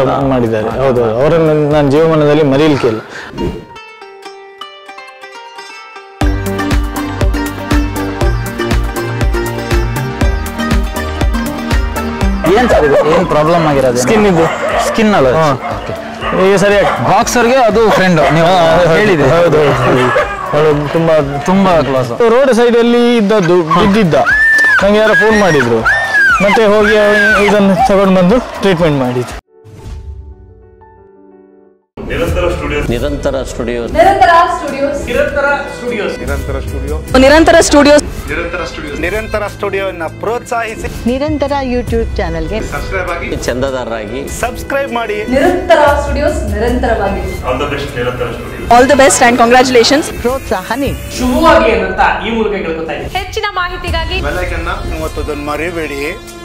ಮಾಡಿದ್ದಾರೆ ಹೌದು ಅವರನ್ನು ನಾನು ಜೀವಮಾನದಲ್ಲಿ ಮರೀಲಿಕ್ಕೆ ಇಲ್ಲ ಏನ್ ಸರ್ ಇದು ಏನ್ ಪ್ರಾಬ್ಲಮ್ ಆಗಿರೋದು ಸ್ಕಿನ್ ಇದು ಸ್ಕಿನ್ ಅಲ್ಲ ಈಗ ಸರಿಯಾಗಿ ಬಾಕ್ಸರ್ಗೆ ಅದು ಫ್ರೆಂಡ್ ನೀವು ಹೇಳಿದೆ ಹೌದು ಹೌದು ಅವಳು ತುಂಬಾ ತುಂಬಾ ಕ್ಲಾಸ್ ರೋಡ್ ಸೈಡ್ ಅಲ್ಲಿ ಇದ್ದದ್ದು ಬಿದ್ದಿದ್ದ ನಂಗೆ ಯಾರೋ ಫೋನ್ ಮಾಡಿದ್ರು ಮತ್ತೆ ಹೋಗಿ ಅವ- ಇದನ್ನು ತಗೊಂಡು ಬಂದು ಟ್ರೀಟ್ಮೆಂಟ್ ಮಾಡಿದ್ದು ನಿರಂತರ ಸ್ಟುಡಿಯೋಸ್ ನಿರಂತರ ಸ್ಟುಡಿಯೋ ನಿರಂತರ ಸ್ಟುಡಿಯೋಸ್ ನಿರಂತರ ಸ್ಟುಡಿಯೋನ ಪ್ರೋತ್ಸಾಹಿಸಿ ನಿರಂತರ ಯೂಟ್ಯೂಬ್ ಚಾನಲ್ಗೆ ಚಂದದಾರರಾಗಿ ಸಬ್ಸ್ಕ್ರೈಬ್ ಮಾಡಿ ನಿರಂತರ ಸ್ಟುಡಿಯೋಸ್ ನಿರಂತರವಾಗಿ all the best Nirantara studio all the best and congratulations ಪ್ರೋತ್ಸಾಹ ನೀಡಿ ಶುಭವಾಗಿ ಅಂತ ಈ ಮೂಲಕ ಕೇಳ್ಕೊತಾ ಇದ್ದೀನಿ ಹೆಚ್ಚಿನ ಮಾಹಿತಿಗಾಗಿ ಇವತ್ತದನ್ನು ಮರಿಬೇಡಿ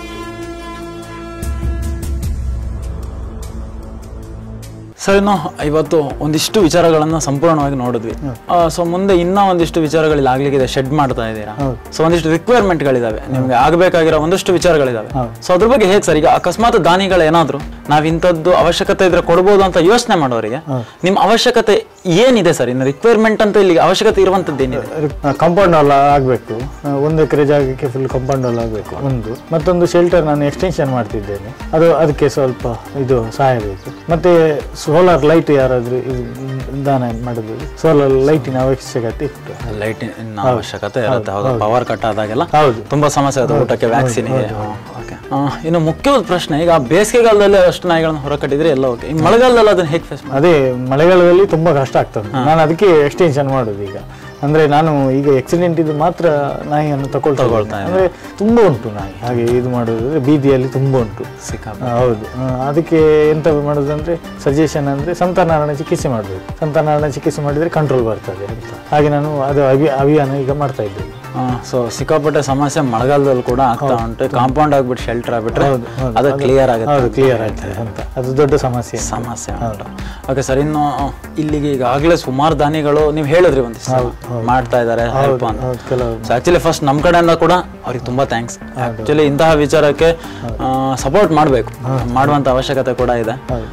ಸರ್ ಇನ್ನು ಇವತ್ತು ಒಂದಿಷ್ಟು ವಿಚಾರಗಳನ್ನ ಸಂಪೂರ್ಣವಾಗಿ ನೋಡಿದ್ವಿ ಸೊ ಮುಂದೆ ಇನ್ನೂ ಒಂದಿಷ್ಟು ವಿಚಾರಗಳಲ್ಲಿ ಆಗ್ಲಿಕ್ಕಿದೆ ಶೆಡ್ ಮಾಡ್ತಾ ಇದ್ದೀರಾ ಸೊ ಒಂದಿಷ್ಟು ರಿಕ್ವೈರ್ಮೆಂಟ್ಗಳಿದಾವೆ ನಿಮ್ಗೆ ಆಗಬೇಕಾಗಿರೋ ಒಂದಷ್ಟು ವಿಚಾರಗಳಿದಾವೆ ಸೊ ಅದ್ರ ಬಗ್ಗೆ ಹೇಗೆ ಸರ್ ಈಗ ಅಕಸ್ಮಾತ್ ದಾನಿಗಳು ಏನಾದ್ರು ನಾವ್ ಇಂಥದ್ದು ಅವಶ್ಯಕತೆ ಇದ್ರೆ ಕೊಡ್ಬೋದು ಅಂತ ಯೋಚನೆ ಮಾಡೋರಿಗೆ ನಿಮ್ಮ ಅವಶ್ಯಕತೆ ಏನಿದೆ ಸರ್ ಇನ್ನು ರಿಕ್ವೈರ್ಮೆಂಟ್ ಅಂತ ಇಲ್ಲಿ ಅವಶ್ಯಕತೆ ಇರುವಂತದ್ದು ಏನಿದೆ ಕಾಂಪೌಂಡ್ ವಾಲ್ ಆಗಬೇಕು ಒಂದು ಎಕರೆ ಜಾಗಕ್ಕೆ ಫುಲ್ ಕಾಂಪೌಂಡ್ ವಾಲ್ ಆಗಬೇಕು ಒಂದು ಮತ್ತೊಂದು ಶೆಲ್ಟರ್ ನಾನು ಎಕ್ಸ್ಟೆನ್ಷನ್ ಮಾಡ್ತಿದ್ದೇನೆ ಅದು ಅದಕ್ಕೆ ಸ್ವಲ್ಪ ಇದು ಸಹಾಯ ಬೇಕು ಮತ್ತೆ ಸೋಲಾರ್ ಲೈಟ್ ಯಾರಾದ್ರೂ ಇದು ದಾನ ಮಾಡಿದ್ರು ಸೋಲಾರ್ ಲೈಟಿನ ಅವಶ್ಯಕತೆ ಇತ್ತು ಲೈಟಿನ ಅವಶ್ಯಕತೆ ಇರುತ್ತೆ ಹೌದು ಪವರ್ ಕಟ್ ಆದಾಗೆಲ್ಲ ಹೌದು. ತುಂಬಾ ಸಮಸ್ಯೆ ಆಗುತ್ತೆ ಊಟಕ್ಕೆ ವ್ಯಾಕ್ಸಿನ್ ಇದೆ ಓಕೆ ಇನ್ನು ಮುಖ್ಯವಾದ ಪ್ರಶ್ನೆ ಈಗ ಬೇಸಿಗೆಗಾಲದಲ್ಲಿ ಅಷ್ಟು ನಾಯಿಗಳನ್ನ ಹೊರಕಟ್ಟಿದ್ರೆ ಎಲ್ಲ ಓಕೆ ಈ ಮಳೆಗಾಲದಲ್ಲಿ ಅದನ್ನ ಹೇಗೆ ಫೇಸ್ ಅದೇ ಮಳೆಗಾಲದಲ್ಲಿ ತುಂಬಾ ಕಷ್ಟ ಆಗ್ತದೆ ನಾನು ಅದಕ್ಕೆ ಎಕ್ಸ್ಟೆನ್ಷನ್ ಮಾಡೋದು ಈಗ ಅಂದ್ರೆ ನಾನು ಈಗ ಆಕ್ಸಿಡೆಂಟ್ ಇದು ಮಾತ್ರ ನಾಯಿಯನ್ನು ತಗೊಳ್ತಾ ತಗೊಳ್ತಾ ಇದ್ದೇನೆ. ಅಂದ್ರೆ ತುಂಬಾ ಉಂಟು ನಾಯಿ ಹಾಗೆ ಇದು ಮಾಡೋದು ಬೀದಿಯಲ್ಲಿ ತುಂಬಾ ಉಂಟು ಸಿಕ್ಕಾಪಟ್ಟೆ. ಆ, ಹೌದು ಆ, ಅದಕ್ಕೆ ಎಂತ ಮಾಡೋದಂದ್ರೆ ಸಜೆಷನ್ ಅಂದ್ರೆ ಸಂತಾನಹರಣ ಚಿಕಿತ್ಸೆ ಮಾಡಬೇಕು ಸಂತಾನಹರಣ ಚಿಕಿತ್ಸೆ ಮಾಡಿದ್ರೆ ಕಂಟ್ರೋಲ್ ಬರ್ತದೆ ಅಂತ ಹಾಗೆ ನಾನು ಅದು ಅಭಿ ಅಭಿಯಾನ ಈಗ ಮಾಡ್ತಾ ಇದ್ದೇನೆ ಸೊ ಸಿಕ್ಕಾಪಟ್ಟೆ ಸಮಸ್ಯೆ ಮಳೆಗಾಲದಲ್ಲಿ ಕೂಡ ಆಗ್ತಾ ಉಂಟು ಕಾಂಪೌಂಡ್ ಆಗ್ಬಿಟ್ಟು ಶೆಲ್ಟರ್ ಆಗ್ಬಿಟ್ರೆ ಅದು ಕ್ಲಿಯರ್ ಹೌದು ಆಗುತ್ತೆ ಕ್ಲಿಯರ್ ಆಗ್ತದೆ ಅಂತ ಅದು ದೊಡ್ಡ ಸಮಸ್ಯೆ ಸಮಸ್ಯೆ ಉಂಟು ಓಕೆ ಸರ್ ಇನ್ನು ಇಲ್ಲಿಗೆ ಈಗಾಗಲೇ ಸುಮಾರು ದಾನಿಗಳು ನೀವು ಹೇಳಿದ್ರಿ ಒಂದಿಷ್ಟು ಮಾಡ್ತಾ ಇದ್ದಾರೆ ಹೆಲ್ಪ್ ಅಂತ ಹೌದು ಕೆಲವು ಸೊ ಆಕ್ಚುಲಿ ಫಸ್ಟ್ ನಮ್ಮ ಕಡೆಯಿಂದ ಕೂಡ ಅವ್ರಿಗೆ ತುಂಬಾ ಥ್ಯಾಂಕ್ಸ್ ಆಕ್ಚುಲಿ ಇಂತಹ ವಿಚಾರಕ್ಕೆ ಸಪೋರ್ಟ್ ಮಾಡಬೇಕು ಮಾಡುವಂತ ಅವಶ್ಯಕತೆ ಕೂಡ ಇದೆ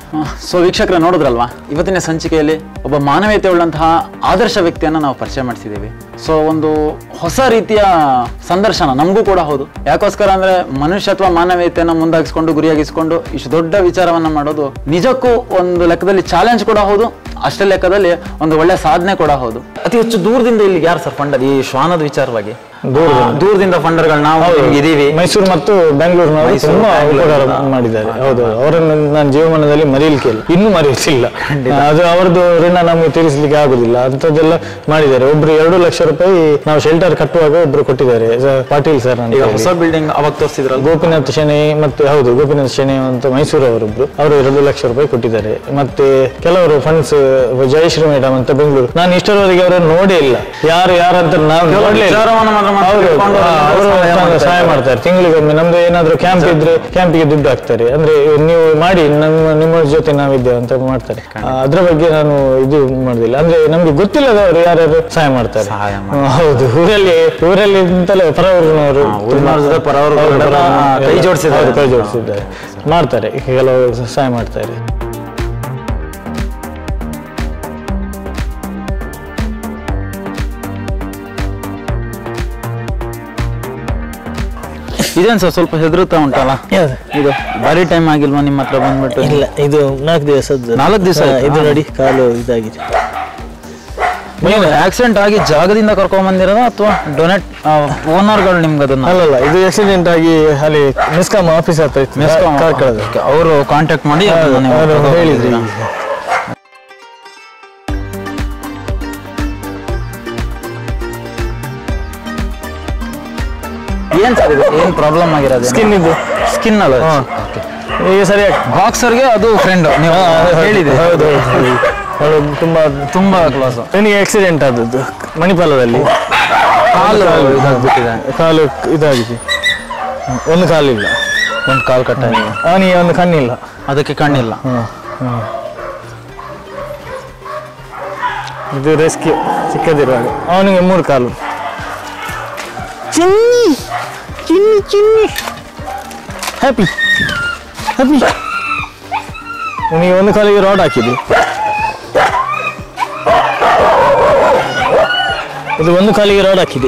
ಸೊ ವೀಕ್ಷಕರೇ ನೋಡಿದ್ರಲ್ವಾ ಇವತ್ತಿನ ಸಂಚಿಕೆಯಲ್ಲಿ ಒಬ್ಬ ಮಾನವೀಯತೆ ಉಳ್ಳಂತಹ ಆದರ್ಶ ವ್ಯಕ್ತಿಯನ್ನ ನಾವು ಪರಿಚಯ ಮಾಡಿಸಿದ್ದೀವಿ ಸೊ ಒಂದು ಹೊಸ ರೀತಿಯ ಸಂದರ್ಶನ ನಮಗೂ ಕೂಡ ಹೌದು ಯಾಕೋಸ್ಕರ ಅಂದ್ರೆ ಮನುಷ್ಯತ್ವ ಮಾನವೀಯತೆಯನ್ನ ಮುಂದಾಗಿಸ್ಕೊಂಡು ಗುರಿಯಾಗಿಸ್ಕೊಂಡು ಇಷ್ಟು ದೊಡ್ಡ ವಿಚಾರವನ್ನ ಮಾಡೋದು ನಿಜಕ್ಕೂ ಒಂದು ಲೆಕ್ಕದಲ್ಲಿ ಚಾಲೆಂಜ್ ಕೂಡ ಹೌದು ಅಷ್ಟೇ ಲೆಕ್ಕದಲ್ಲಿ ಒಂದು ಒಳ್ಳೆ ಸಾಧನೆ ಕೂಡ ಹೌದು ಅತಿ ಹೆಚ್ಚು ದೂರದಿಂದ ಇಲ್ಲಿ ಯಾರು ಸರ್ ಫಂಡರ್ ಈ ಶ್ವಾನದ ವಿಚಾರವಾಗಿ ಆ, ದೂರದಿಂದ ಫಂಡರ್ಗಳು ನಾವು ಹಿಂಗ್ ಇದೀವಿ ಮೈಸೂರು ಮತ್ತು ಬೆಂಗಳೂರಿನವರು ಮೈಸೂರು, ತುಂಬಾ ಬೆಂಗಳೂರು, ಉಪಕಾರ ಹಾ. ಮಾಡಿದ್ದಾರೆ ಹೌದು ಅವರನ್ನು ನಾನು ಜೀವಮಾನದಲ್ಲಿ ಮರೆಯಲಿಕ್ಕೆ ಇಲ್ಲ ಇನ್ನೂ ಮರೆಯಲಿಲ್ಲ ಅದು ಅವರದ್ದು ಋಣ ನಮಗೆ ತೀರಿಸಲಿಕ್ಕೆ ಆಗುದಿಲ್ಲ ಅಂತದ್ದೆಲ್ಲ ಮಾಡಿದ್ದಾರೆ ಒಬ್ರು ಎರಡು ಲಕ್ಷ ರೂಪಾಯಿ ನಾವು ಶೆಲ್ಟರ್ ಕಟ್ಟುವಾಗ ಒಬ್ರು ಕೊಟ್ಟಿದ್ದಾರೆ ಸ- ಪಾಟೀಲ್ ಸರ್ ಅಂತ ಈಗ ಹೇಳಿ. ಹೊಸ ಬಿಲ್ಡಿಂಗ್ ಅವಾಗ ತೋರಿಸಿದ್ರಲ್ಲ ಗೋಪಿನಾಥ್ ಶೆಣೈ ಮತ್ತು ಹೌದು ಗೋಪಿನಾಥ್ ಶೆಣೈ ಅಂತ ಮೈಸೂರು ಅವರೊಬ್ರು ಅವರು ಎರಡು ಲಕ್ಷ ರೂಪಾಯಿ ಕೊಟ್ಟಿದ್ದಾರೆ ಮತ್ತೆ ಕೆಲವರು ಫಂಡ್ಸ್ ಜಯಶ್ರೀ ಮೇಡಮ್ ಅಂತ ಬೆಂಗಳೂರು ನಾನು ಇಷ್ಟರವರೆಗೆ ಅವರನ್ನು ನೋಡೇ ಇಲ್ಲ ಯಾರು ಯಾರಂತ ನಾವು ನೋಡ್ಲೇ ಇಲ್ಲ. ವಿಚಾರವನ್ನು ಮಾತ್ರ ಮಾತ್ರ ಹೌದು, ತಿಳ್ಕೊಂಡು ಹಾ, ಅವರು ಸಹಾಯ ಮಾಡ್ತಾರೆ. ಸಹಾಯ ಮಾಡ್ತಾರೆ ತಿಂಗಳಿಗೊಮ್ಮೆ ನಮ್ದು ಏನಾದ್ರು ಕ್ಯಾಂಪ್ ಇದ್ರೆ ಕ್ಯಾಂಪಿಗೆ ದುಡ್ಡು ಹಾಕ್ತಾರೆ ಅಂದ್ರೆ ನೀವು ಮಾಡಿ ನಮ್ಮ ನಿಮ್ಮ ಜೊತೆ ನಾವಿದ್ದೇವೆ ಅಂತ ಮಾಡ್ತಾರೆ ಆ, ಅದ್ರ ಬಗ್ಗೆ ನಾನು ಇದು ಮಾಡುದಿಲ್ಲ ಅಂದ್ರೆ ನಮ್ಗೆ ಗೊತ್ತಿಲ್ಲದವರು ಯಾರ್ಯಾರು ಸಹಾಯ ಮಾಡ್ತಾರೆ ಸಹಾಯ ಹ್ಮ್, ಹೌದು ಊರಲ್ಲಿ ಊರಲ್ಲಿ ಅಂತಲೇ ಪರವೂರಿನವರು ಊರಿನವ್ರ ಜೊತೆ ಪರವೂರು ಹೌದು, ಕೂಡ ಪರ- ಕೈ ಜೋಡಿಸಿದ್ದಾರೆ. ಹೌದು, ಕೈ ಜೋಡಿಸಿದ್ದಾರೆ ಮಾಡ್ತಾರೆ ಕೆಲವರು ಸಹಾಯ ಮಾಡ್ತಾರೆ ಇದೇನ್ ಸರ್ ಸ್ವಲ್ಪ ಹೆದರುತ್ತಾ ಉಂಟಲ್ಲ ಇದು ಬಾರಿ ಟೈಮ್ ಆಗಿಲ್ವಾ ನಿಮ್ಮ ಹತ್ರ ಬಂದ್ಬಿಟ್ಟು ಇಲ್ಲ ಇದು ನಾಲ್ಕು ದಿವಸದ್ದು ನಾಲ್ಕು ದಿವಸ ಹಾ, ಆಯ್ತಾ? ಇದು ನೋಡಿ ಕಾಲು ಇದಾಗಿದೆ ನೀವು ಆಕ್ಸಿಡೆಂಟ್ ಆಗಿ ಜಾಗದಿಂದ ಕರ್ಕೊಂಡ್ ಬಂದಿರೋದ ಅಥವಾ ಡೊನೇಟ್ ಓನರ್ಗಳು ನಿಮ್ಗೆ ಅದನ್ನ ಅಲ್ಲಲ್ಲ ಇದು ಆಕ್ಸಿಡೆಂಟ್ ಆಗಿ ಅಲ್ಲಿ ಮೆಸ್ಕಾಂ ಆಫೀಸ್ ಹತ್ರ ಇತ್ತು ಮೆಸ್ಕಾಂ ಕಾರ್ಕಳದ ಅವರು ಕಾಂಟ್ಯಾಕ್ಟ್ ಮಾಡಿ ಅದನ್ನ ನೀವು ಅವರು ತಗೊಂಡ್ ಹೇಳಿದ್ರಿ ಬಂದಿದ್ದೀರಾ? ಏನ್ ಸರ್ ಇದು ಏನ್ ಪ್ರಾಬ್ಲಮ್ ಆಗಿರೋದು ಸ್ಕಿನ್ ಇದು ಸ್ಕಿನ್ ಅಲ್ಲ ಈಗ ಸರಿಯಾಗಿ ಬಾಕ್ಸರ್ಗೆ ಅದು ಫ್ರೆಂಡ್ ನೀವು ಹೇಳಿದೆ ಹೌದು ಹೌದು. ಅವಳು ತುಂಬಾ ತುಂಬಾ ಕ್ಲಾಸ್ ನನಗೆ ಆಕ್ಸಿಡೆಂಟ್ ಆದದ್ದು ಮಣಿಪಾಲದಲ್ಲಿ ಕಾಲು ಇದಾಗ್ಬಿಟ್ಟಿದೆ ಕಾಲು ಇದಾಗಿದೆ ಒಂದು ಕಾಲಿಲ್ಲ ಒಂದು ಕಾಲು ಕಟ್ಟಾಗಿದೆ ಅವನಿಗೆ ಒಂದು ಕಣ್ಣಿಲ್ಲ ಅದಕ್ಕೆ ಕಣ್ಣಿಲ್ಲ ಹ್ಮ್, ಹ್ಮ್. ಇದು ರೆಸ್ಕ್ಯೂ ಚಿಕ್ಕದಿರುವಾಗ ಅವನಿಗೆ ಮೂರು ಕಾಲು ಚಿನ್ನಿ ಚಿನ್ನಿ ಚಿನ್ನಿ ಹ್ಯಾಪಿ ಹ್ಯಾಪಿ ಇವನಿಗೆ ಒಂದು ಕಾಲಿಗೆ ರಾಡ್ ಹಾಕಿದೆ ಇದು ಒಂದು ಕಾಲಿಗೆ ರಾಡ್ ಹಾಕಿದೆ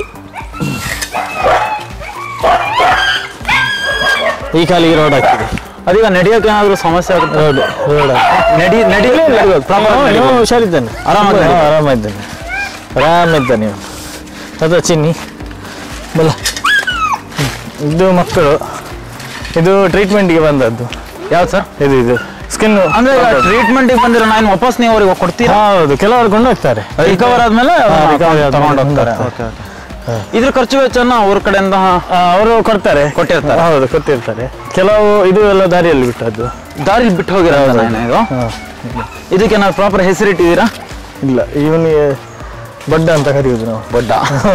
ಈ ಕಾಲಿಗೆ ರಾಡ್ ಹಾಕಿದೆ ಅದೀಗ ನಡೆಯೋಕೆ ಏನಾದರೂ ಸಮಸ್ಯೆ ಆಗುತ್ತೆ ರೋಡ್ ರೋಡ್ ನಡಿ ನಡಿ ನೀವು ಹುಷಾರಿದ್ದಾನೆ ಆರಾಮಾಗಿ ಹಾ, ಆರಾಮಿದ್ದಾನೆ ಆರಾಮಿದ್ದಾನೆ ಇವನು ಅದು ಚಿನ್ನಿ ಬಲ್ಲ ಇದು ಮಕ್ಕಳು ಇದು ಟ್ರೀಟ್ಮೆಂಟ್ಗೆ ಬಂದದ್ದು ಯಾವ್ದು ಸರ್ ಇದು ಇದು ಸ್ಕಿನ್ ಅಂದ್ರೆ ಈಗ ಟ್ರೀಟ್ಮೆಂಟಿಗೆ ಬಂದಿರೋ ನಾನು ವಾಪಸ್ ನೀವು ಅವ್ರಿಗೆ ಕೊಡ್ತೀರಾ ಹೌದು ಕೆಲವರು ಕೊಂಡೋಗ್ತಾರೆ ರಿಕವರ್ ಆದ್ಮೇಲೆ ಹಾ, recover ಆದ್ಮೇಲೆ ತಗೊಂಡು ಹೋಗ್ತಾರೆ ಕೊಂಡೋಗ್ತಾರೆ. ಇದ್ರ ಖರ್ಚು ವೆಚ್ಚನ ಅವ್ರ ಕಡೆಯಿಂದ ಅವರು ಕೊಡ್ತಾರೆ ಕೊಟ್ಟಿರ್ತಾರೆ. ಹೌದು ಕೊಟ್ಟಿರ್ತಾರೆ ಕೆಲವು ಇದು ಎಲ್ಲ ದಾರಿಯಲ್ಲಿ ಬಿಟ್ಟದ್ದು ದಾರಿ ಬಿಟ್ಟು ಹೋಗಿರೋದು ಇದು ಹಾ. ಇದಕ್ಕೆ ನಾವು ಪ್ರಾಪರ್ ಹೆಸರಿಟ್ಟಿದ್ದೀರಾ ಇಲ್ಲ ಇವನಿಗೆ ಬಡ್ಡ ಅಂತ ಕರೆಯುವುದು ನಾವು ಬಡ್ಡ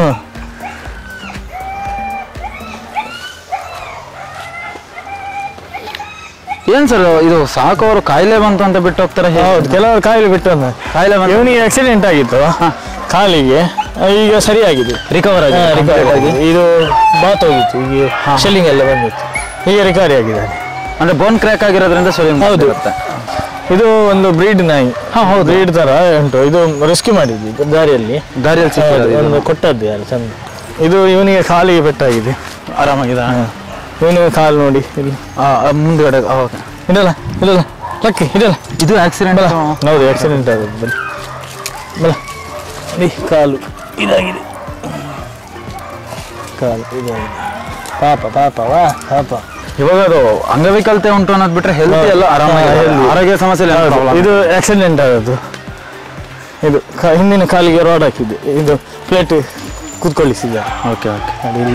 ಏನ್ ಸರ್ ಇದು ಸಾಕು ಅವರು ಕಾಯಿಲೆ ಬಂತು ಅಂತ ಬಿಟ್ಟು ಹೋಗ್ತಾರೆ ಹೇಗೆ? ಹೌದು ಕೆಲವರು ಕಾಯಿಲೆ ಬಿಟ್ಟು ಕಾಯಿಲೆ ಬಂತು ಇವನಿಗೆ ಆಕ್ಸಿಡೆಂಟ್ ಆಗಿತ್ತು ಕಾಲಿಗೆ ಈಗ ಸರಿಯಾಗಿದೆ ರಿಕವರ್ ಆಗಿ ರಿಕವರಿ ಆಗಿದೆ ಇದು ಬಾತ್ ಹೋಗಿತ್ತು ಈಗ ಶೆಲ್ಲಿಂಗ್ ಎಲ್ಲ ಬಂದಿತ್ತು ಈಗ ರಿಕವರಿ ಆಗಿದ್ದಾನೆ ಅಂದ್ರೆ ಬೋನ್ ಕ್ರ್ಯಾಕ್ ಆಗಿರೋದ್ರಿಂದ ಸರಿ ಹೌದು. ಇರುತ್ತೆ ಇದು ಒಂದು ಬ್ರೀಡ್ ನಾಯಿ ಹಾ ಹೌದು ಬ್ರೀಡ್ ತರ ಉಂಟು ಇದು ರೆಸ್ಕ್ಯೂ ಮಾಡಿದ್ವಿ ಇದು ದಾರಿಯಲ್ಲಿ ದಾರಿಯಲ್ಲಿ ಸಿಕ್ಕಿರೋದು ಹೌದು, ಇದು. ಒಂದು ಕೊಟ್ಟದ್ದು ಯಾರು ಚಂದ ಇದು ಇವನಿಗೆ ಕಾಲಿಗೆ ಪೆಟ್ಟಾಗಿದೆ ಆರಾಮಾಗಿದೆ ಇವನಿಗೆ ಕಾಲು ನೋಡಿ ಇಲ್ಲಿ ಆ, ಆ, ಮುಂದ್ಗಡೆ ಆ, ಓಕೆ. ಇದಲ್ಲ ಇದಲ್ಲ ಲಕ್ಕಿ ಇದಲ್ಲ ಇದು ಆಕ್ಸಿಡೆಂಟ್ ಹೌದು ಆಕ್ಸಿಡೆಂಟ್ ಆಗೋದು ಬನ್ನಿ ಬಲ ಈ ಕಾಲು ಇದಾಗಿದೆ ಕಾಲು ಇದಾಗಿದೆ ಪಾಪ ಪಾಪ ವಾ ಪಾಪ ಇವಾಗ ಅದು ಅಂಗವಿಕಲತೆ ಉಂಟು ಅನ್ನೋದು ಬಿಟ್ರೆ ಹೆಲ್ತ್ ಎಲ್ಲ ಆರಾಮಾಗಿ ಹಾ, healthy. ಆರೋಗ್ಯ ಸಮಸ್ಯೆ ಇಲ್ಲ, ಏನು problem ಇದು ಆಕ್ಸಿಡೆಂಟ್ ಆಗೋದು ಇದು ಕ- ಹಿಂದಿನ ಕಾಲಿಗೆ ರಾಡ್ ಹಾಕಿದ್ದು ಇದು ಪ್ಲೇಟ್ ಕೂತ್ಕೊಳ್ಳಿಸಿದ ಓಕೆ ಓಕೆ ನೋಡಿ ಇಲ್ಲಿ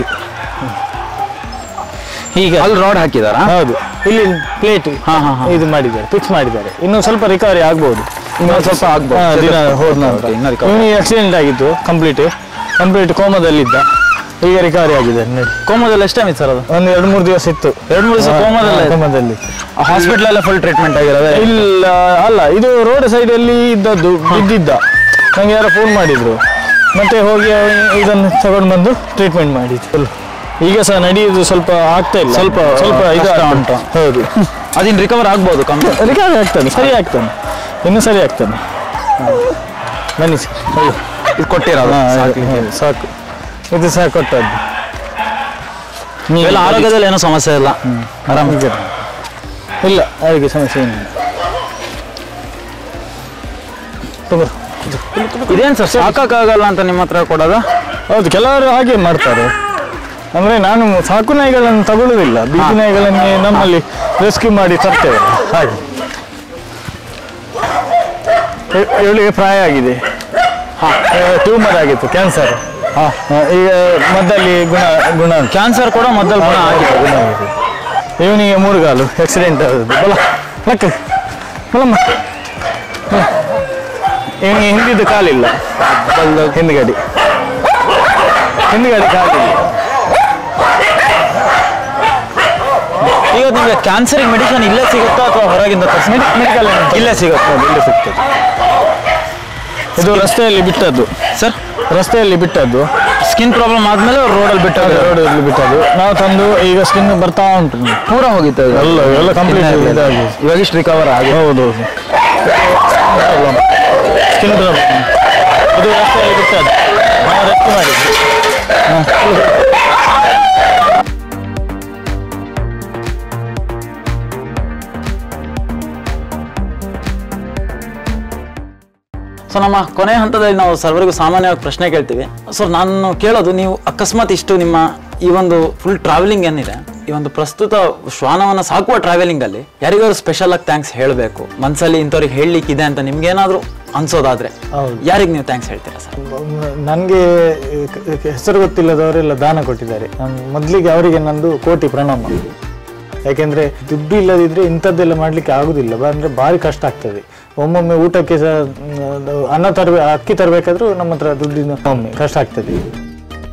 ಈಗ ಅಲ್ಲಿ ರೋಡ್ ಹಾಕಿದಾರಾ ಹೌದು ಇಲ್ಲಿ ಪ್ಲೇಟ್ ಹಾ, ಹಾ, ಹಾ. ಇದು ಮಾಡಿದ್ದಾರೆ ಫಿಕ್ಸ್ ಮಾಡಿದ್ದಾರೆ ಇನ್ನು ಸ್ವಲ್ಪ ರಿಕವರಿ ಆಗ್ಬೋದು ಇನ್ನೊಂದ್ ಸ್ವಲ್ಪ ಆಗ್ಬೋದು. ಹಾ, ದಿನ ಹೋದ Okay, ಇನ್ನು recovery. ಇವನಿಗೆ ಆಕ್ಸಿಡೆಂಟ್ ಆಗಿತ್ತು ಕಂಪ್ಲೀಟ್ ಕಂಪ್ಲೀಟ್ ಕೋಮದಲ್ಲಿದ್ದ ಈಗ ರಿಕವರಿ ಆಗಿದೆ ನೋಡಿ ಕೋಮದಲ್ಲಿ ಎಷ್ಟು ಟೈಮ್ ಇತ್ತು ಸರ್ ಅದು ಒಂದು ಎರಡು ಮೂರು ದಿವಸ ಇತ್ತು ಎರಡು ಮೂರು ದಿವಸ ಹಾ, ಕೋಮದಲ್ಲೇ ಇತ್ತು. ಕೋಮದಲ್ಲಿ ಹಾಸ್ಪಿಟಲ್ ಎಲ್ಲ ಫುಲ್ ಟ್ರೀಟ್ಮೆಂಟ್ ಆಗಿರೋದೇ ಇಲ್ಲ ಅಲ್ಲ ಇದು ರೋಡ್ ಸೈಡ್ ಅಲ್ಲಿ ಇದ್ದದ್ದು ಬಿದ್ದಿದ್ದ ನಂಗೆ ಯಾರೋ ಫೋನ್ ಮಾಡಿದ್ರು ಮತ್ತೆ ಹೋಗಿ ಅವ- ಇದನ್ನು ತಗೊಂಡು ಬಂದು ಟ್ರೀಟ್ಮೆಂಟ್ ಮಾಡಿದ್ದು full. ಈಗ ಸಹ ನಡೆಯುವುದು ಸ್ವಲ್ಪ ಆಗ್ತಾ ಇಲ್ಲ ಸ್ವಲ್ಪ ಸ್ವಲ್ಪ ಇದು ಕಷ್ಟ ಉಂಟು ಉಂಟು. ಹೌದು ಅದಿನ್ ರಿಕವರ್ ಆಗ್ಬೋದು ಕಮ್ಮಿ ರಿಕವರಿ ಆಗ್ತಾನೆ ಸರಿ ಆಗ್ತಾನೆ ಇನ್ನು ಸರಿ ಆಗ್ತಾನೆ ಬನ್ನಿ ಸರ್ ಅಯ್ಯೋ. ಇದು ಕೊಟ್ಟಿರೋದು ಹಾ, ಸಾಕ್ಲಿಕ್ಕೆ. ಹೌದು, ಸಾಕು ಇದು ಸಹ ಕೊಟ್ಟದ್ದು ಇವೆಲ್ಲ ಆರೋಗ್ಯದಲ್ಲಿ ಏನೂ ಸಮಸ್ಯೆ ಇಲ್ಲ ಆರಾಮ ಈಗ ಇಲ್ಲ ಅವರಿಗೆ ಸಮಸ್ಯೆ ಏನಿಲ್ಲ ತಗೋ ಇದೇನ್ ಸರ್ ಸಾಕಾಗಲ್ಲ ಅಂತ ನಿಮ್ಮ ಹತ್ರ ಕೊಡೋದ ಹೌದು ಕೆಲವರು ಹಾಗೆ ಮಾಡ್ತಾರೆ ಅಂದ್ರೆ ನಾನು ಸಾಕು ನಾಯಿಗಳನ್ನು ತಗೊಳ್ಳುವುದಿಲ್ಲ ಬೀದಿ ನಾಯಿಗಳನ್ನೇ ನಮ್ಮಲ್ಲಿ ರೆಸ್ಕ್ಯೂ ಮಾಡಿ ತರ್ತೇವೆ ಹಾಗೆ ಇ- ಇವಳಿಗೆ ಪ್ರಾಯ ಆಗಿದೆ ಟ್ಯೂಮರ್ ಆಗಿತ್ತು ಕ್ಯಾನ್ಸರ್ ಈಗ ಮದ್ದಲ್ಲಿ ಗುಣ ಗುಣ ಉಂಟು. ಕ್ಯಾನ್ಸರ್ ಕೂಡ ಮೊದಲು ಗುಣ ಆಗಿದೆ ಗುಣ ಆಗಿದೆ ಇವನಿಗೆ ಮೂರುಗಾಲು ಆಕ್ಸಿಡೆಂಟ್ ಆದದ್ದು ಬಲ ಲಕ್ಕ ಬಲಮ್ಮ ಬಲ. ಇವನಿಗೆ ಹಿಂದಿದ್ದು ಕಾಲಿಲ್ಲ ಹಿಂದ್ಗಡೆ ಹಿಂದ್ಗಡೆ ಕಾಲಿಲ್ಲ ಈಗ ನಿಮಗೆ ಕ್ಯಾನ್ಸರ್ ಮೆಡಿಸಿನ್ ಇಲ್ಲೇ ಸಿಗುತ್ತಾ ಅಥವಾ ಹೊರಗಿಂದ ತರಿಸಿ ಮೆಡಿಕಲ್ ಇಲ್ಲೇ ಸಿಗುತ್ತೆ ಹೌದು, ಇಲ್ಲೇ ಸಿಗ್ತದೆ ಇದು ರಸ್ತೆಯಲ್ಲಿ ಬಿಟ್ಟದ್ದು ಸರ್ ರಸ್ತೆಯಲ್ಲಿ ಬಿಟ್ಟದ್ದು ಸ್ಕಿನ್ ಪ್ರಾಬ್ಲಮ್ ಆದ್ಮೇಲೆ ರೋಡಲ್ಲಿ ಬಿಟ್ಟು ರೋಡಲ್ಲಿ ಬಿಟ್ಟದ್ದು ನಾವು ತಂದು ಈಗ ಸ್ಕಿನ್ ಬರ್ತಾ ಉಂಟು ಪೂರ ಹೋಗಿತ್ತು ಇದು. ಎಲ್ಲ ಎಲ್ಲ ಕಂಪ್ಲೀಟ್ ಇನ್ನ ಇದಾಗಿ ಇವಾಗ ಇಷ್ಟು ರಿಕವರ್ ಆಗಿ ಹೌದು ಹೌದು ಸ್ಕಿನ್ ಇದು ರಸ್ತೆಯಲ್ಲಿ ಬಿಟ್ಟದ್ದು ನಾವು ರೆಸ್ಟ್ ಮಾಡಿದ್ವಿ ಸೊ ನಮ್ಮ ಕೊನೆ ಹಂತದಲ್ಲಿ ನಾವು ಸರ್ವರಿಗೂ ಸಾಮಾನ್ಯವಾಗಿ ಪ್ರಶ್ನೆ ಕೇಳ್ತೀವಿ ಸೊ ನಾನು ಕೇಳೋದು ನೀವು ಅಕಸ್ಮಾತ್ ಇಷ್ಟು ನಿಮ್ಮ ಈ ಒಂದು ಫುಲ್ ಟ್ರಾವೆಲಿಂಗ್ ಏನಿದೆ ಈ ಒಂದು ಪ್ರಸ್ತುತ ಶ್ವಾನವನ್ನು ಸಾಕುವ ಟ್ರಾವೆಲಿಂಗ್ ಅಲ್ಲಿ ಯಾರಿಗಾದ್ರು ಸ್ಪೆಷಲ್ ಆಗಿ ಥ್ಯಾಂಕ್ಸ್ ಹೇಳಬೇಕು ಮನ್ಸಲ್ಲಿ ಇಂಥವ್ರಿಗೆ ಹೇಳಲಿಕ್ಕಿದೆ ಅಂತ ನಿಮ್ಗೆ ಏನಾದ್ರು ಅನ್ಸೋದಾದ್ರೆ ಹೌದು. ಯಾರಿಗೆ ನೀವು ಥ್ಯಾಂಕ್ಸ್ ಹೇಳ್ತೀರಾ ಸರ್ ನನಗೆ ಹೆಸರು ಗೊತ್ತಿಲ್ಲದವರೆಲ್ಲ ದಾನ ಕೊಟ್ಟಿದ್ದಾರೆ ನಾನು ಮೊದಲಿಗೆ ಅವರಿಗೆ ನಂದು ಕೋಟಿ ಪ್ರಣಾಮ ಯಾಕೆಂದ್ರೆ ದುಡ್ಡು ಇಲ್ಲದಿದ್ರೆ ಇಂಥದ್ದೆಲ್ಲ ಮಾಡ್ಲಿಕ್ಕೆ ಆಗುದಿಲ್ಲ ಬ- ಅಂದ್ರೆ ಭಾರಿ ಕಷ್ಟ ಆಗ್ತದೆ ಒಮ್ಮೊಮ್ಮೆ ಊಟಕ್ಕೆ ಸಹ ಮ್, ಅದು ಅನ್ನ ತರಬೇಕು ಅಕ್ಕಿ ತರಬೇಕಾದ್ರೂ ನಮ್ಮ ಹತ್ರ ದುಡ್ಡಿನ ಒಮ್ಮೆ ಕಷ್ಟ ಆಗ್ತದೆ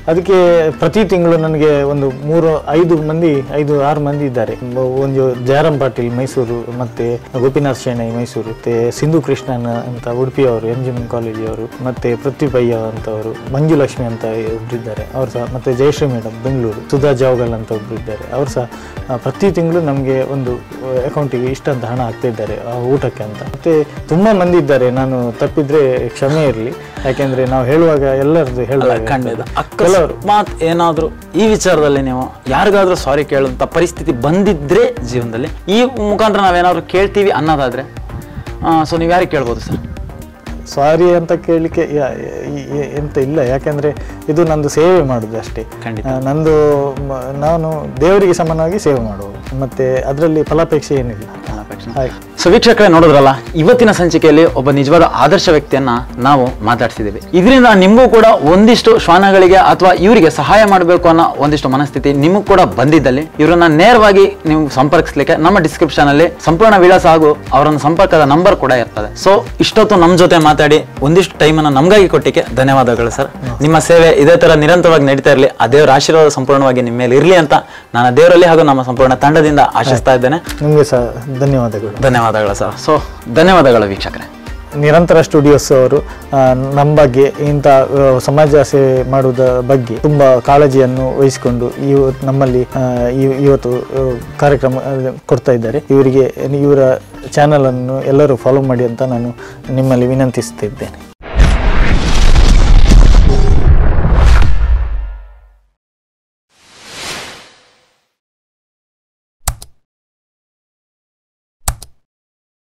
ಅದಕ್ಕೆ ಪ್ರತಿ ತಿಂಗಳು ನನಗೆ ಒಂದು ಮೂರು ಐದು ಮಂದಿ ಐದು ಆರು ಮಂದಿ ಇದ್ದಾರೆ ಒ- ಒಂದು ಜಯರಾಮ್ ಪಾಟೀಲ್ ಮೈಸೂರು ಮತ್ತೆ ಗೋಪಿನಾಥ್ ಶೆಣೈ ಮೈಸೂರು ಮತ್ತೆ ಸಿಂಧು ಕೃಷ್ಣನ್ ಅಂತ ಉಡುಪಿಯವರು ಎಂ ಜಿ ಎಂ ಕಾಲೇಜಿಯವರು ಮತ್ತೆ ಪೃಥ್ವಿಪಯ್ಯ ಅಂತವರು ಮಂಜು ಲಕ್ಷ್ಮಿ ಅಂತ ಒಬ್ಬರಿದ್ದಾರೆ ಅವ್ರು ಸಹ ಮತ್ತೆ ಜಯಶ್ರೀ ಮೇಡಮ್ ಬೆಂಗಳೂರು ಸುಧಾ ಜಾವಗಲ್ ಅಂತ ಒಬ್ರು ಇದ್ದಾರೆ ಅವ್ರು ಸಹ ಆ, ಪ್ರತಿ ತಿಂಗಳು ನಮಗೆ ಒಂದು ಅಕೌಂಟಿಗೆ ಇಷ್ಟಂತ ಹಣ ಹಾಕ್ತಾ ಇದ್ದಾರೆ ಆ ಊಟಕ್ಕೆ ಅಂತ ಮತ್ತೆ ತುಂಬಾ ಮಂದಿ ಇದ್ದಾರೆ ನಾನು ತಪ್ಪಿದ್ರೆ ಕ್ಷಮೆ ಇರಲಿ ಯಾಕೆಂದ್ರೆ ನಾವು ಹೇಳುವಾಗ ಎಲ್ಲರದ್ದು ಹೇಳುವಾಗ ಖಂಡಿತ ಅಕಸ್ಮಾತ್ ಏನಾದ್ರೂ ಈ ವಿಚಾರದಲ್ಲಿ ನೀವು ಯಾರಿಗಾದ್ರೂ ಸಾರಿ ಕೇಳುವಂತ ಪರಿಸ್ಥಿತಿ ಬಂದಿದ್ರೆ ಜೀವನದಲ್ಲಿ ಈ ಮುಖಾಂತರ ನಾವೇನಾದ್ರೂ ಕೇಳ್ತೀವಿ ಅನ್ನೋದಾದ್ರೆ ಸೊ ನೀವು ಯಾರಿಗೆ ಕೇಳ್ಬೋದು ಸರ್ ಸಾರಿ ಅಂತ ಕೇಳಲಿಕ್ಕೆ ಯಾ- ಈ- ಈ- ಎಂತ ಇಲ್ಲ ಯಾಕೆಂದ್ರೆ ಇದು ನಂದು ಸೇವೆ ಮಾಡುದು ಅಷ್ಟೇ ಖಂಡಿತ. ಆ, ನಂದು ಮ- ನಾನು ದೇವರಿಗೆ ಸಮಾನವಾಗಿ ಸೇವೆ ಮಾಡುವುದು ಮತ್ತೆ ಅದರಲ್ಲಿ ಫಲಾಪೇಕ್ಷೆ ಏನಿಲ್ಲ ಹಾಗೆ ಸೊ ವೀಕ್ಷಕರೇ ನೋಡಿದ್ರಲ್ಲ ಇವತ್ತಿನ ಸಂಚಿಕೆಯಲ್ಲಿ ಒಬ್ಬ ನಿಜವಾದ ಆದರ್ಶ ವ್ಯಕ್ತಿಯನ್ನ ನಾವು ಮಾತಾಡ್ಸಿದ್ದೀವಿ ಇದರಿಂದ ನಿಮಗೂ ಕೂಡ ಒಂದಿಷ್ಟು ಶ್ವಾನಗಳಿಗೆ ಅಥವಾ ಇವರಿಗೆ ಸಹಾಯ ಮಾಡಬೇಕು ಅನ್ನೋ ಒಂದಿಷ್ಟು ಮನಸ್ಥಿತಿ ನಿಮಗೂ ಕೂಡ ಬಂದಿದ್ದಲ್ಲಿ ಇವರನ್ನ ನೇರವಾಗಿ ನೀವು ಸಂಪರ್ಕಿಸ್ಲಿಕ್ಕೆ ನಮ್ಮ ಡಿಸ್ಕ್ರಿಪ್ಷನ್ ಅಲ್ಲಿ ಸಂಪೂರ್ಣ ವಿಳಾಸ ಹಾಗೂ ಅವರನ್ನ ಸಂಪರ್ಕದ ನಂಬರ್ ಕೂಡ ಇರ್ತದೆ ಸೊ ಇಷ್ಟೊತ್ತು ನಮ್ಮ ಜೊತೆ ಮಾತಾಡಿ ಒಂದಿಷ್ಟು ಟೈಮನ್ನು ನಮಗಾಗಿ ಕೊಟ್ಟಿಕ್ಕೆ ಧನ್ಯವಾದಗಳು ಸರ್ ನಿಮ್ಮ ಸೇವೆ ಇದೇ ತರ ನಿರಂತರವಾಗಿ ನಡೀತಾ ಇರಲಿ ಆ ದೇವರ ಆಶೀರ್ವಾದ ಸಂಪೂರ್ಣವಾಗಿ ನಿಮ್ಮ ಮೇಲೆ ಇರಲಿ ಅಂತ ನಾನು ಆ ದೇವರಲ್ಲಿ ಹಾಗೂ ನಮ್ಮ ಸಂಪೂರ್ಣ ತಂಡದಿಂದ ಆಶಿಸ್ತಾ ಇದ್ದೇನೆ ನಿಮಗೆ ಸಹ ಧನ್ಯವಾದಗಳು ಧನ್ಯವಾದಗಳು ಸರ್ ಸೊ ಧನ್ಯವಾದಗಳು ವೀಕ್ಷಕರೇ ನಿರಂತರ ಸ್ಟುಡಿಯೋಸ್ ಅವರು ಆ, ನಮ್ಮ ಬಗ್ಗೆ ಇಂಥ ಆ, ಸಮಾಜ ಸೇವೆ ಮಾಡುವುದರ ಬಗ್ಗೆ ತುಂಬ ಕಾಳಜಿಯನ್ನು ವಹಿಸಿಕೊಂಡು ಇವತ್ತು ನಮ್ಮಲ್ಲಿ ಆ, ಇವ್- ಇವತ್ತು ಆ, ಕಾರ್ಯಕ್ರಮ ಆ, ಕೊಡ್ತಾ ಇದ್ದಾರೆ ಇವರಿಗೆ ಇವರ ಚಾನಲನ್ನು ಎಲ್ಲರೂ ಫಾಲೋ ಮಾಡಿ ಅಂತ ನಾನು ನಿಮ್ಮಲ್ಲಿ ವಿನಂತಿಸುತ್ತಿದ್ದೇನೆ